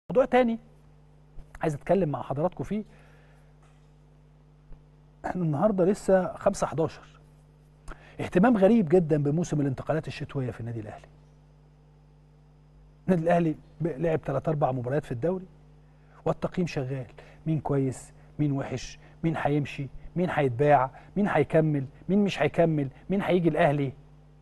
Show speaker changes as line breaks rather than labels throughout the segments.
موضوع تاني عايز اتكلم مع حضراتكم فيه احنا النهارده لسه 5 11 اهتمام غريب جدا بموسم الانتقالات الشتويه في النادي الاهلي النادي الاهلي لعب 3 4 مباريات في الدوري والتقييم شغال مين كويس مين وحش مين هيمشي مين هيتباع مين هيكمل مين مش هيكمل مين هيجي الاهلي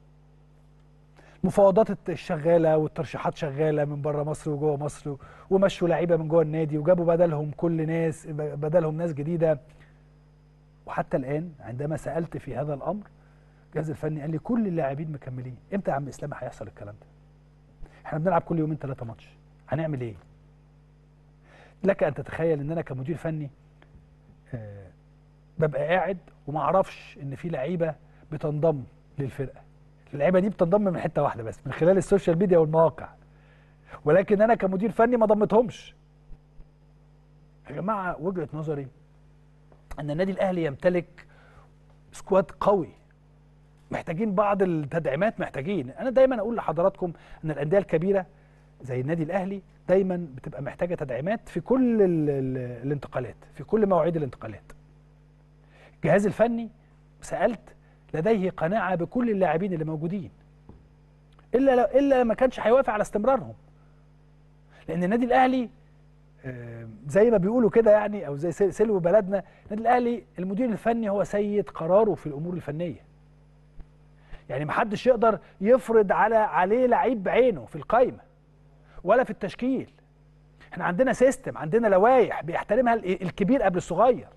المفاوضات الشغاله والترشيحات شغاله من بره مصر وجوه مصر ومشوا لعيبه من جوه النادي وجابوا بدلهم كل ناس بدلهم ناس جديده وحتى الان عندما سالت في هذا الامر الجهاز الفني قال لي كل اللاعبين مكملين امتى يا عم اسلام هيحصل الكلام ده احنا بنلعب كل يومين ثلاثه ماتش هنعمل ايه لك ان تتخيل ان انا كمدير فني آه ببقى قاعد وما اعرفش ان في لعيبه بتنضم للفرقه اللعيبه دي بتنضم من حته واحده بس من خلال السوشيال ميديا والمواقع ولكن انا كمدير فني ما ضمتهمش يا جماعه وجهه نظري ان النادي الاهلي يمتلك سكواد قوي محتاجين بعض التدعيمات محتاجين انا دايما اقول لحضراتكم ان الانديه الكبيره زي النادي الاهلي دايما بتبقى محتاجه تدعيمات في كل ال ال الانتقالات في كل مواعيد الانتقالات الجهاز الفني سالت لديه قناعه بكل اللاعبين اللي موجودين الا لو الا ما كانش هيوافق على استمرارهم لان النادي الاهلي زي ما بيقولوا كده يعني او زي سلو بلدنا النادي الاهلي المدير الفني هو سيد قراره في الامور الفنيه يعني ما حدش يقدر يفرض على عليه لعيب بعينه في القايمه ولا في التشكيل احنا عندنا سيستم عندنا لوائح بيحترمها الكبير قبل الصغير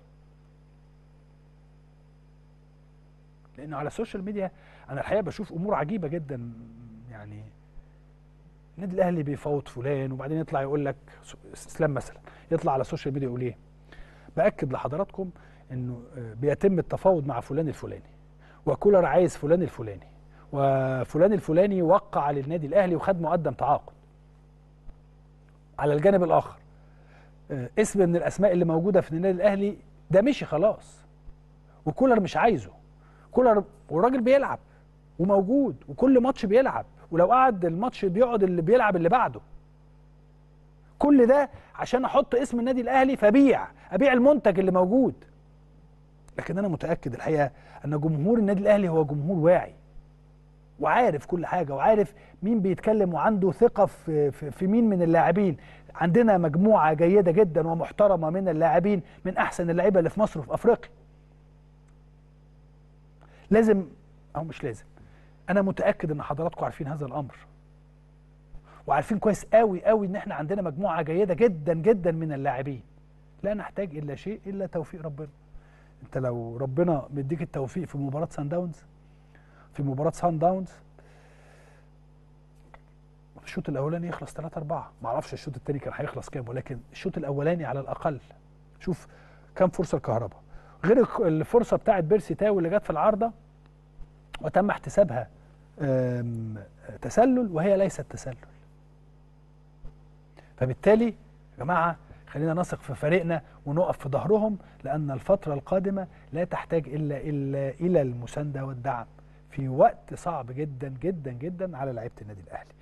لانه على السوشيال ميديا انا الحقيقه بشوف امور عجيبه جدا يعني النادي الاهلي بيفوت فلان وبعدين يطلع يقول لك اسلام مثلا يطلع على السوشيال ميديا يقول ايه باكد لحضراتكم انه بيتم التفاوض مع فلان الفلاني وكولر عايز فلان الفلاني وفلان الفلاني وقع للنادي الاهلي وخد مقدم تعاقد على الجانب الاخر اسم من الاسماء اللي موجوده في النادي الاهلي ده مشي خلاص وكولر مش عايزه كولر والراجل بيلعب وموجود وكل ماتش بيلعب ولو قعد الماتش بيقعد اللي بيلعب اللي بعده كل ده عشان احط اسم النادي الاهلي فبيع ابيع المنتج اللي موجود لكن انا متاكد الحقيقه ان جمهور النادي الاهلي هو جمهور واعي وعارف كل حاجه وعارف مين بيتكلم وعنده ثقه في, في, في مين من اللاعبين عندنا مجموعه جيده جدا ومحترمه من اللاعبين من احسن اللعيبه اللي في مصر وفي افريقيا لازم او مش لازم انا متاكد ان حضراتكم عارفين هذا الامر وعارفين كويس قوي قوي ان احنا عندنا مجموعه جيده جدا جدا من اللاعبين لا نحتاج الا شيء الا توفيق ربنا انت لو ربنا مديك التوفيق في مباراه سان داونز في مباراه سان داونز الشوط الاولاني يخلص 3 4 ما اعرفش الشوط الثاني كان هيخلص كام ولكن الشوط الاولاني على الاقل شوف كام فرصه الكهرباء غير الفرصه بتاعت بيرسي تاو اللي جت في العارضه وتم احتسابها تسلل وهي ليست تسلل فبالتالي يا جماعه خلينا نثق في فريقنا ونقف في ظهرهم لان الفتره القادمه لا تحتاج الا الا الى المسانده والدعم في وقت صعب جدا جدا جدا على لعيبه النادي الاهلي